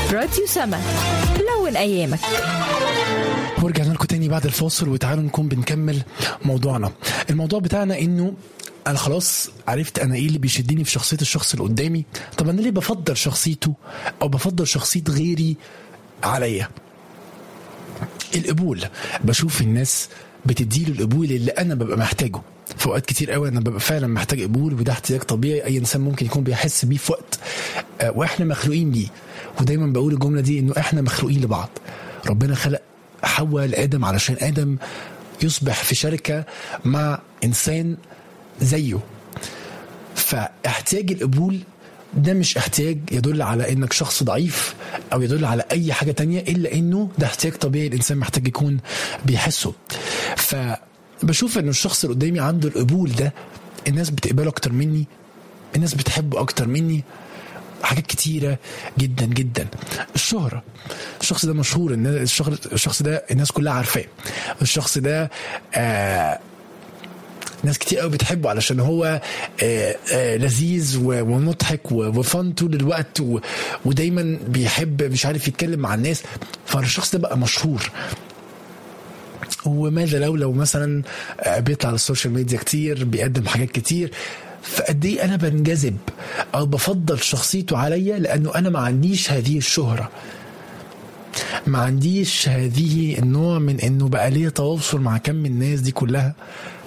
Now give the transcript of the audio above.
راديو سما لون أيامك ورجعنا لكم تاني بعد الفاصل وتعالوا نكون بنكمل موضوعنا الموضوع بتاعنا انه انا خلاص عرفت انا ايه اللي بيشدني في شخصيه الشخص اللي قدامي طب انا ليه بفضل شخصيته او بفضل شخصيه غيري عليا القبول بشوف الناس بتديله القبول اللي انا ببقى محتاجه في اوقات كتير قوي انا ببقى فعلا محتاج قبول وده احتياج طبيعي اي انسان ممكن يكون بيحس بيه في وقت آه، واحنا مخلوقين ليه ودايما بقول الجمله دي انه احنا مخلوقين لبعض ربنا خلق حواء لادم علشان ادم يصبح في شركه مع انسان زيه فاحتياج القبول ده مش احتياج يدل على انك شخص ضعيف او يدل على اي حاجه تانية الا انه ده احتياج طبيعي الانسان محتاج يكون بيحسه فبشوف ان الشخص اللي قدامي عنده القبول ده الناس بتقبله اكتر مني الناس بتحبه اكتر مني حاجات كتيرة جدا جدا الشهرة الشخص ده مشهور الناس- الشخص الشخص ده الناس كلها عارفاه الشخص ده آه ناس كتير قوي بتحبه علشان هو آه، آه، لذيذ و- ومضحك و- وفن طول الوقت و- ودايما بيحب مش عارف يتكلم مع الناس فالشخص ده بقى مشهور وماذا لو لو مثلا آه، بيطلع على السوشيال ميديا كتير بيقدم حاجات كتير فقد ايه انا بنجذب او بفضل شخصيته عليا لانه انا ما عنديش هذه الشهره ما عنديش هذه النوع من انه بقى ليا تواصل مع كم الناس دي كلها